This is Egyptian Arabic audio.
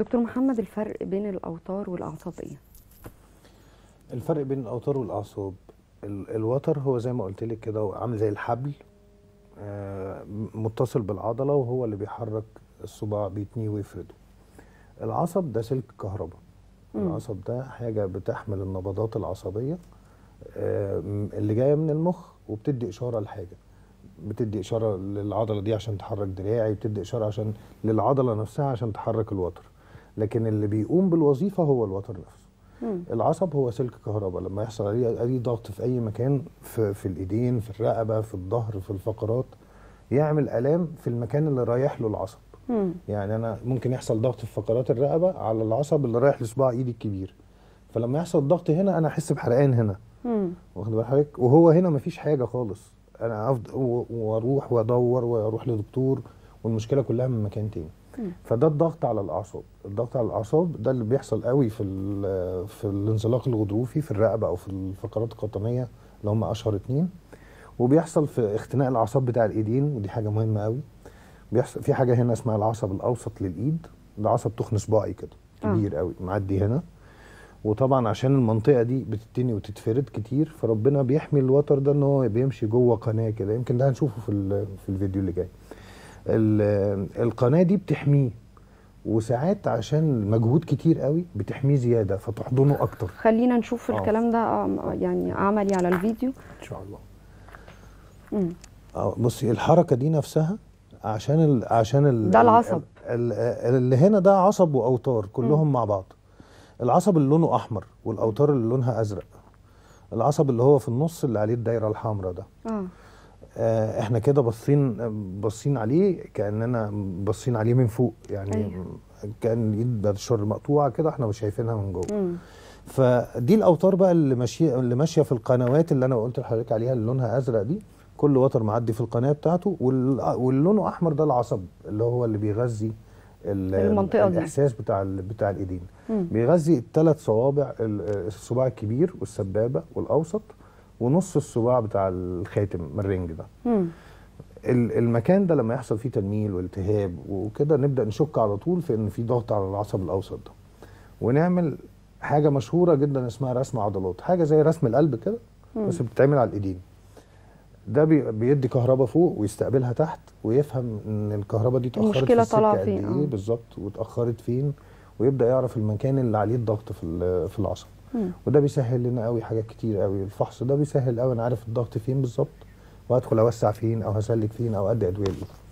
دكتور محمد الفرق بين الاوتار والاعصاب ايه الفرق بين الاوتار والاعصاب ال- الوتر هو زي ما قلت لك كده هو عامل زي الحبل آه، متصل بالعضله وهو اللي بيحرك الصباع بيتنيه ويفرده العصب ده سلك كهرباء مم. العصب ده حاجه بتحمل النبضات العصبيه آه، م- اللي جايه من المخ وبتدي اشاره لحاجه بتدي اشاره للعضله دي عشان تحرك دراعي بتدي اشاره عشان للعضله نفسها عشان تحرك الوتر لكن اللي بيقوم بالوظيفه هو الوتر نفسه مم. العصب هو سلك كهرباء لما يحصل عليه اي ضغط في اي مكان في, في الايدين في الرقبه في الظهر في الفقرات يعمل الام في المكان اللي رايح له العصب مم. يعني انا ممكن يحصل ضغط في فقرات الرقبه على العصب اللي رايح لصباع ايدي الكبير فلما يحصل ضغط هنا انا احس بحرقان هنا مم. واخد بال حضرتك وهو هنا مفيش حاجه خالص انا افضل و- واروح وادور واروح لدكتور والمشكله كلها من مكان تاني مم. فده الضغط على الاعصاب الضغط على الاعصاب ده اللي بيحصل قوي في ال- في الانزلاق الغضروفي في الرقبه او في الفقرات القطنيه اللي هم اشهر اتنين وبيحصل في اختناق الاعصاب بتاع الايدين ودي حاجه مهمه قوي بيحصل في حاجه هنا اسمها العصب الاوسط للايد ده عصب تخن صباعي كده آه. كبير قوي معدي هنا وطبعا عشان المنطقه دي بتتني وتتفرد كتير فربنا بيحمي الوتر ده ان هو بيمشي جوه قناه كده يمكن ده هنشوفه في ال- في الفيديو اللي جاي ال- القناه دي بتحميه وساعات عشان مجهود كتير قوي بتحميه زياده فتحضنه اكتر خلينا نشوف آه. الكلام ده آه، يعني عملي على الفيديو ان شاء الله مم. اه بصي الحركه دي نفسها عشان ال عشان ال ده العصب. ال ال اللي هنا ده عصب واوتار كلهم مع بعض العصب اللي لونه احمر والاوتار اللي لونها ازرق العصب اللي هو في النص اللي عليه الدايره الحمراء ده اه آه احنا كده باصين باصين عليه كاننا باصين عليه من فوق يعني أيوة. كان الايد بعد الشر مقطوعه كده احنا مش شايفينها من جوه مم. فدي الاوتار بقى اللي ماشيه اللي ماشيه في القنوات اللي انا قلت لحضرتك عليها اللي لونها ازرق دي كل وتر معدي في القناه بتاعته وال- واللونه احمر ده العصب اللي هو اللي بيغذي ال- المنطقة دي. الاحساس بتاع ال- بتاع الايدين مم. بيغذي الثلاث صوابع ال- الصباع الكبير والسبابه والاوسط ونص الصباع بتاع الخاتم من الرنج ده مم. ال- المكان ده لما يحصل فيه تنميل والتهاب وكده نبدا نشك على طول في ان في ضغط على العصب الاوسط ده ونعمل حاجه مشهوره جدا اسمها رسم عضلات حاجه زي رسم القلب كده مم. بس بتتعمل على الايدين ده بي- بيدي كهرباء فوق ويستقبلها تحت ويفهم ان الكهرباء دي اتاخرت المشكلة في السكه طالعة قد فين، ايه آه. بالظبط واتاخرت فين ويبدا يعرف المكان اللي عليه الضغط في ال- في العصب مم. وده بيسهل لنا قوي حاجات كتير قوي الفحص ده بيسهل قوي انا عارف الضغط فين بالظبط وهدخل اوسع فين او هسلك فين او ادي ادويه لايه